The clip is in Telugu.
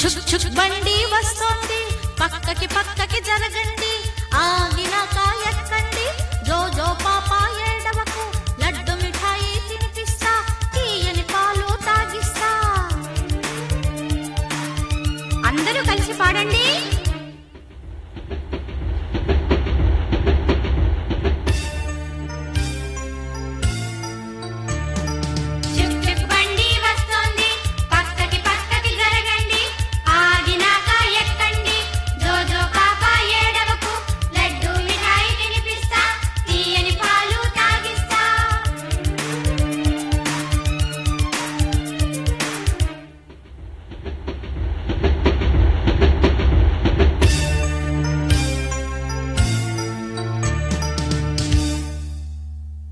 చుక్ చుక్ బండి వస్తోంది పక్కకి పక్కకి జరగండి ఆగినాక ఎక్కండి జో జో పాప ఏడవకు లడ్డు మిఠాయి తినిపిస్తా తీయని పాలు తాగిస్తా అందరూ కలిసి పాడండి